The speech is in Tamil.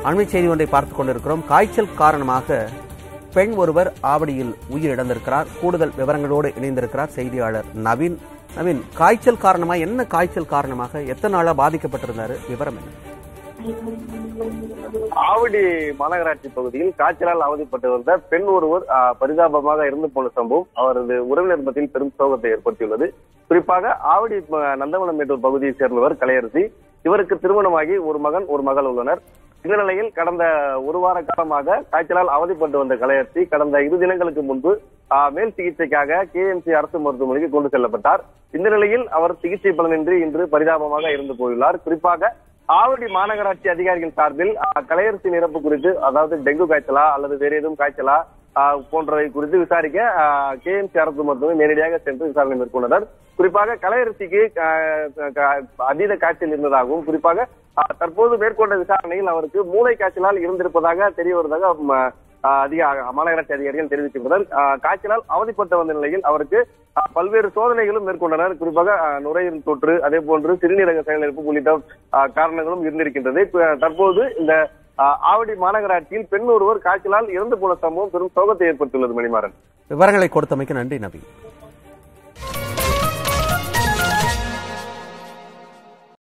அண்மை செய்தி ஒன்றை பார்த்துக் கொண்டிருக்கிறோம் காய்ச்சல் காரணமாக பெண் ஒருவர் ஆவடியில் உயிரிழந்திருக்கிறார் கூடுதல் விவரங்களோடு இணைந்திருக்கிறார் செய்தியாளர் நவீன் நவீன் காய்ச்சல் காரணமா என்ன காய்ச்சல் காரணமாக எத்தனை நாளா பாதிக்கப்பட்டிருந்தாரு விவரம் என்ன ஆவடி மாநகராட்சி பகுதியில் காய்ச்சலால் அவதிப்பட்டு வந்த பெண் ஒருவர் ஆ, பரிதாபமாக இறந்து போன சம்பவம் அவரது உறவினர் மத்தியில் பெரும் சோகத்தை ஏற்படுத்தியுள்ளது குறிப்பாக ஆவடி ம, நந்தவனம் மேட்டூர் பகுதியைச் சேர்ந்தவர் கலையரசி இவருக்கு திருமணமாகி ஒரு மகன் ஒரு மகள் உள்ளனர் இந்த நிலையில் கடந்த ஒரு வார காலமாக காய்ச்சலால் அவதிப்பட்டு வந்த கலையரசி கடந்த இரு தினங்களுக்கு முன்பு ஆ, மேல் சிகிச்சைக்காக கேஎம்சி அரசு மருத்துவமனைக்கு கொண்டு செல்லப்பட்டார் இந்த நிலையில் அவர் சிகிச்சை பலனின்றி இன்று பரிதாபமாக இறந்து போயுள்ளார் குறிப்பாக ஆவடி மாநகராட்சி அதிகாரிகள் சார்பில் அஹ், கலையரசி நிரப்பு குறித்து அதாவது டெங்கு காய்ச்சலா அல்லது வேற எதுவும் காய்ச்சலா அஹ், போன்றவை குறித்து விசாரிக்க கேஎம்சி அரசு மருத்துவமனை நேரடியாக சென்று விசாரணை மேற்கொண்டனர் குறிப்பாக கலையரசிக்கு அஹ், க- அதீத காய்ச்சல் இருந்ததாகவும் குறிப்பாக அஹ், தற்போது மேற்கொண்ட விசாரணையில் அவருக்கு மூளை காய்ச்சலால் இருந்திருப்பதாக தெரிய வருவதாக ம, அஹ், அதிக மாநகராட்சி அதிகாரிகள் தெரிவிக்கின்றனர் அஹ், காய்ச்சலால் அவதிப்பட்டு வந்த நிலையில் அவருக்கு அஹ், பல்வேறு சோதனைகளும் மேற்கொண்டனர் குறிப்பாக அஹ், நுரையீரல் தொற்று அதே போன்று சிறுநீரக செயலிழப்பு உள்ளிட்ட அஹ், காரணங்களும் இருந்திருக்கின்றது இப்ப தற்போது இந்த அஹ், ஆவடி மாநகராட்சியில் பெண் ஒருவர் காய்ச்சலால் இறந்து போன சம்பவம் பெரும் சோகத்தை ஏற்படுத்தியுள்ளது மணிமாறன் விவரங்களை கொடுத்தமைக்கு நன்றி நவீன்